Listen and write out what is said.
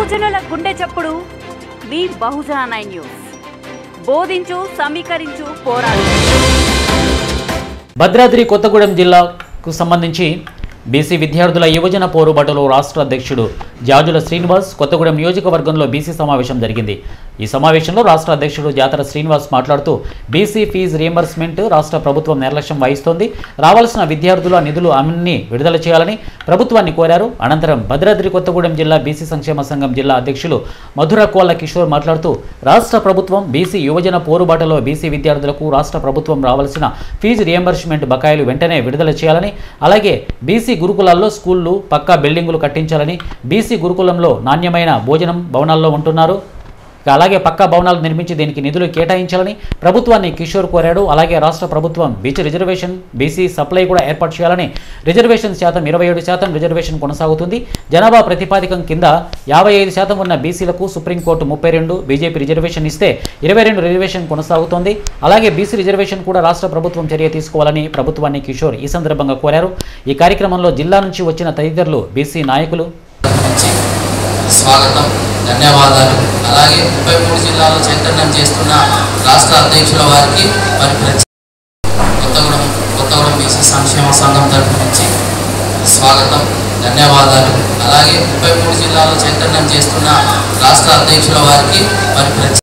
బహుజనుల గుండె చప్పుడు మీ బహుజన నైన్ న్యూస్ బోధించు సమీకరించు పోరాడు భద్రాద్రి కొత్తగూడెం జిల్లాకు సంబంధించి బీసీ విద్యార్థుల యువజన పోరుబాటులో రాష్ట్ర అధ్యక్షుడు జాజుల శ్రీనివాస్ కొత్తగూడెం నియోజకవర్గంలో బీసీ సమావేశం జరిగింది ఈ సమావేశంలో రాష్ట్ర అధ్యక్షుడు జాతర శ్రీనివాస్ మాట్లాడుతూ బీసీ ఫీజు రియంబర్స్మెంట్ రాష్ట్ర ప్రభుత్వం నిర్లక్ష్యం వహిస్తోంది రావాల్సిన విద్యార్థుల నిధులు అన్ని విడుదల చేయాలని ప్రభుత్వాన్ని కోరారు అనంతరం భద్రాద్రి కొత్తగూడెం జిల్లా బీసీ సంక్షేమ సంఘం జిల్లా అధ్యక్షులు మధుర కోళ్ల కిషోర్ మాట్లాడుతూ రాష్ట్ర ప్రభుత్వం బీసీ యువజన పోరుబాటలో బీసీ విద్యార్థులకు రాష్ట్ర ప్రభుత్వం రావాల్సిన ఫీజు రియంబర్స్మెంట్ బకాయిలు వెంటనే విడుదల చేయాలని అలాగే బీసీ గురుకులాల్లో స్కూళ్లు పక్కా బిల్డింగులు కట్టించాలని బీసీ గురుకులంలో నాణ్యమైన భోజనం భవనాల్లో ఉంటున్నారు ఇక అలాగే పక్కా భవనాలు నిర్మించి దీనికి నిధులు కేటాయించాలని ప్రభుత్వాన్ని కిషోర్ కోరాడు అలాగే రాష్ట్ర ప్రభుత్వం బీసీ రిజర్వేషన్ బీసీ సప్లై కూడా ఏర్పాటు చేయాలని రిజర్వేషన్ శాతం ఇరవై ఏడు శాతం రిజర్వేషన్ కొనసాగుతుంది జనాభా ప్రతిపాదికం కింద యాభై ఐదు శాతం ఉన్న బీసీలకు సుప్రీంకోర్టు ముప్పై రెండు బీజేపీ రిజర్వేషన్ ఇస్తే ఇరవై రెండు రిజర్వేషన్ కొనసాగుతోంది అలాగే బీసీ రిజర్వేషన్ కూడా రాష్ట్ర ప్రభుత్వం చర్య తీసుకోవాలని ప్రభుత్వాన్ని కిషోర్ ఈ సందర్భంగా కోరారు ఈ కార్యక్రమంలో జిల్లా నుంచి వచ్చిన తదితరులు బీసీ నాయకులు నుంచి స్వాగతం ధన్యవాదాలు అలాగే ముప్పై మూడు జిల్లాలో చైతన్యం చేస్తున్న రాష్ట్ర అధ్యక్షుల వారికి మరి ప్రత్యేక కొత్తగూడెం కొత్తగూడెం బీసీ సంక్షేమ సంఘం తరఫు నుంచి స్వాగతం ధన్యవాదాలు అలాగే ముప్పై మూడు జిల్లాలో చైతన్యం చేస్తున్న రాష్ట్ర అధ్యక్షుల వారికి మరి ప్రత్యేక